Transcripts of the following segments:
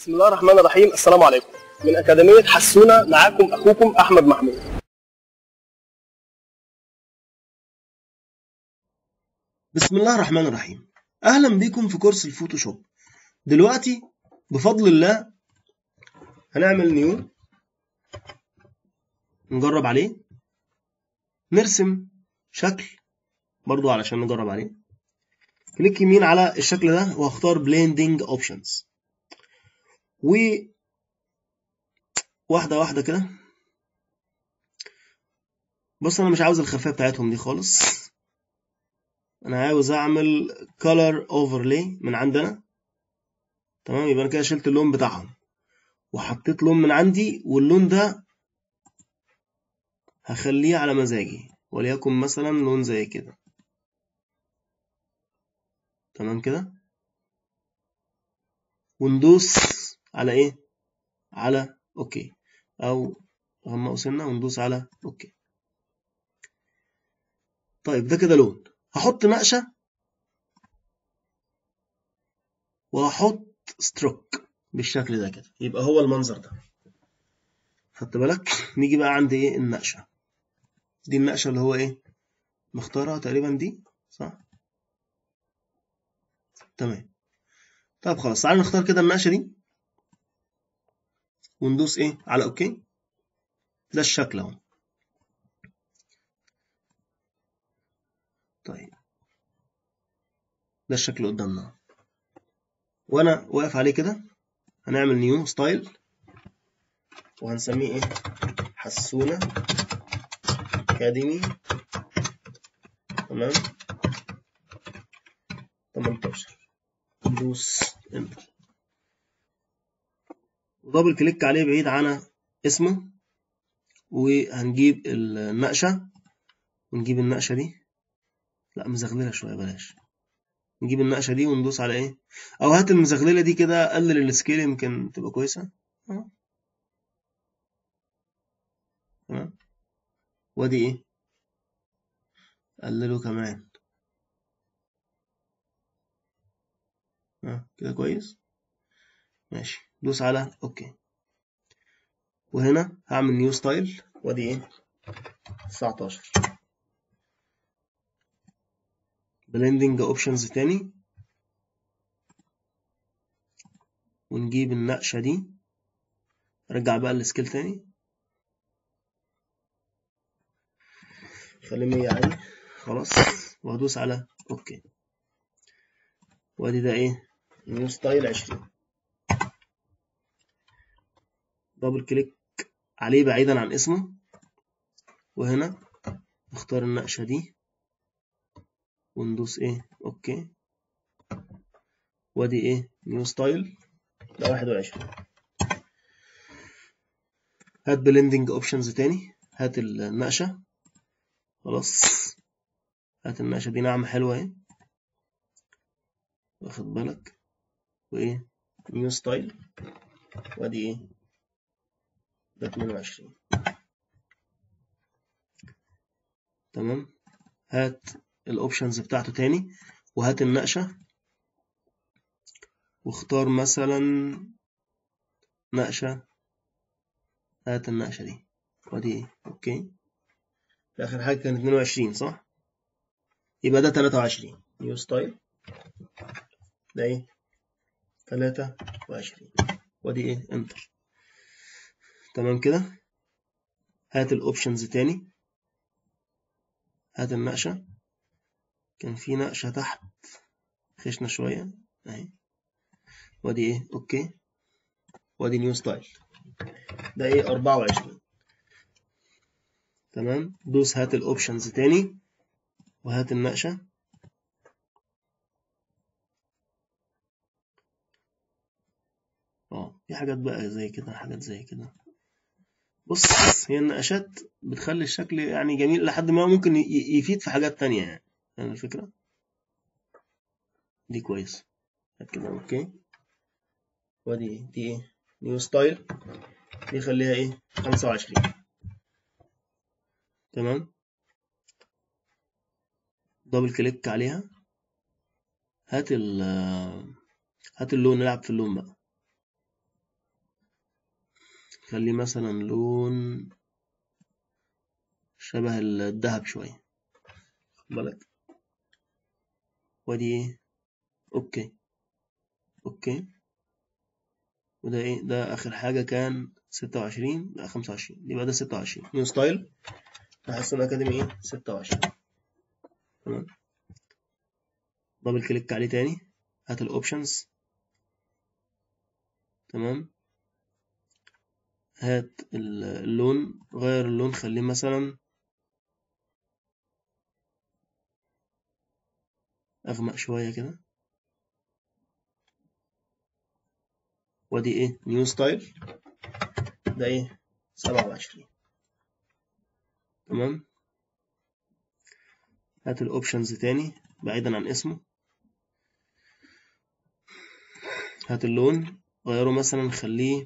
بسم الله الرحمن الرحيم السلام عليكم من أكاديمية حسونة معاكم أخوكم أحمد محمود بسم الله الرحمن الرحيم أهلا بكم في كورس الفوتوشوب دلوقتي بفضل الله هنعمل نيو نجرب عليه نرسم شكل برضو علشان نجرب عليه كليك يمين على الشكل ده واختار بليندنج اوبشنز و واحدة واحدة كده بص أنا مش عاوز الخلفية بتاعتهم دي خالص أنا عاوز أعمل color overlay من عندنا تمام يبقى أنا كده شلت اللون بتاعهم وحطيت لون من عندي واللون ده هخليه على مزاجي وليكن مثلا لون زي كده تمام كده وندوس على ايه على اوكي او غمق سنة وندوس على اوكي طيب ده كده لون هحط نقشة وهحط ستروك بالشكل ده كده يبقى هو المنظر ده خدت بالك نيجي بقى عند ايه النقشة دي النقشة اللي هو ايه مختارها تقريبا دي صح تمام طب خلاص تعالى نختار كده النقشة دي وندوس ايه على اوكي ده الشكل اهو طيب ده الشكل قدامنا وانا واقف عليه كده هنعمل نيو ستايل وهنسميه ايه حسونة اكاديمي تمام 18 ندوس انتر ودبل كليك عليه بعيد عن اسمه وهنجيب النقشة ونجيب النقشة دي لا مزغللة شوية بلاش نجيب النقشة دي وندوس على ايه او هات المزغللة دي كده قلل السكيل يمكن تبقى كويسة تمام وادي ايه قلله كمان اه كده كويس ماشي دوس على اوكي وهنا هعمل نيو ستايل وادي ايه 19 بلندنج اوبشنز تاني ونجيب النقشة دي ارجع بقى السكيل تاني خليه 100 عادي خلاص وهدوس على اوكي وادي ده ايه نيو ستايل 20 دبل كليك عليه بعيدا عن اسمه وهنا نختار النقشة دي وندوس ايه اوكي وادي ايه نيو ستايل ده 21 هات بلندنج اوبشنز تاني هات النقشة خلاص هات النقشة دي ناعمة حلوة اهي واخد بالك وايه نيو ستايل وادي ايه ده 22 تمام هات الاوبشنز بتاعته تاني وهات النقشة واختار مثلا نقشة هات النقشة دي ودي ايه اوكي اخر حاجة كانت 22 صح يبقى ده 23 نيو ستايل ده ايه 23 ودي ايه انتر تمام كده هات الاوبشنز تاني هات النقشة كان في نقشة تحت خشنة شوية اهي وادي ايه اوكي وادي نيو ستايل ده ايه 24 تمام دوس هات الاوبشنز تاني وهات النقشة اه في حاجات بقى زي كده حاجات زي كده بص هي النقشات بتخلي الشكل يعني جميل لحد ما ممكن يفيد في حاجات تانية يعني فاهم الفكرة دي كويس هات كده اوكي ودي دي ايه نيو ستايل دي خليها ايه 25 تمام دبل كليك عليها هات ال هات اللون نلعب في اللون بقى خليه مثلا لون شبه الذهب شوية خد بالك وادي ايه اوكي اوكي وده ايه ده اخر حاجة كان ستة وعشرين لا خمسة وعشرين يبقى ده ستة وعشرين نيو ستايل حسن اكاديمي ايه ستة وعشرين تمام دبل كليك عليه تاني هات الاوبشنز تمام هات اللون غير اللون خليه مثلا اغمق شوية كده وادي ايه نيو ستايل ده ايه سبعة وعشرين تمام هات الاوبشنز تاني بعيدا عن اسمه هات اللون غيره مثلا خليه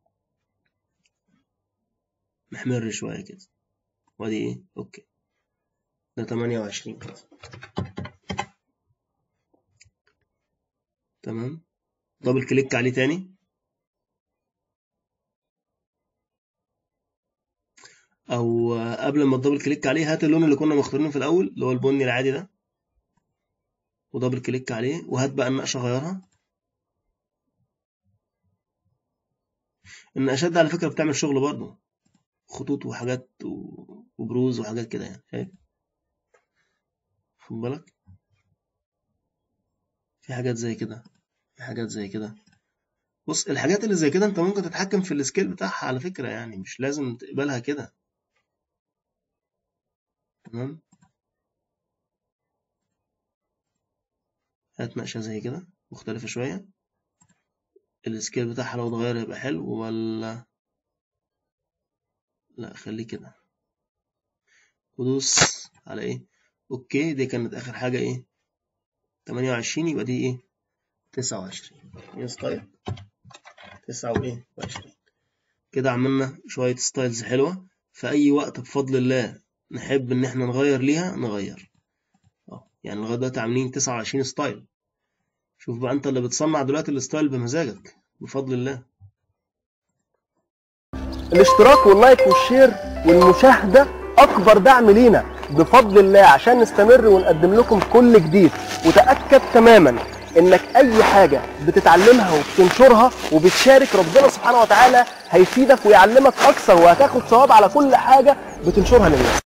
محمر شوية كده وادي ايه اوكي ده تمانية وعشرين كده تمام دبل كليك عليه تاني او قبل ما تدبل كليك عليه هات اللون اللي كنا مختارينه في الاول اللي هو البني العادي ده ودبل كليك عليه وهات بقى النقشه غيرها النقشات دي على فكره بتعمل شغل برضه خطوط وحاجات وبروز وحاجات كده يعني شايف خد بالك في حاجات زي كده في حاجات زي كده بص الحاجات اللي زي كده انت ممكن تتحكم في السكيل بتاعها على فكره يعني مش لازم تقبلها كده تمام هات نقشة زي كده مختلفة شوية السكيل بتاعها لو اتغير يبقى حلو ولا لا خليه كده ودوس على ايه اوكي دي كانت اخر حاجة ايه تمانية وعشرين يبقى دي ايه تسعة وعشرين هي ستايل تسعة وايه وعشرين كده عملنا شوية ستايلز حلوة في أي وقت بفضل الله نحب إن إحنا نغير ليها نغير أه يعني لغاية دلوقتي عاملين تسعة وعشرين ستايل شوف بقى أنت اللي بتصنع دلوقتي الستايل بمزاجك بفضل الله الاشتراك واللايك والشير والمشاهدة أكبر دعم لينا بفضل الله عشان نستمر ونقدم لكم كل جديد وتأكد تماما انك اي حاجة بتتعلمها وبتنشرها وبتشارك ربنا سبحانه وتعالى هيفيدك ويعلمك اكثر وهتاخد ثواب على كل حاجة بتنشرها للناس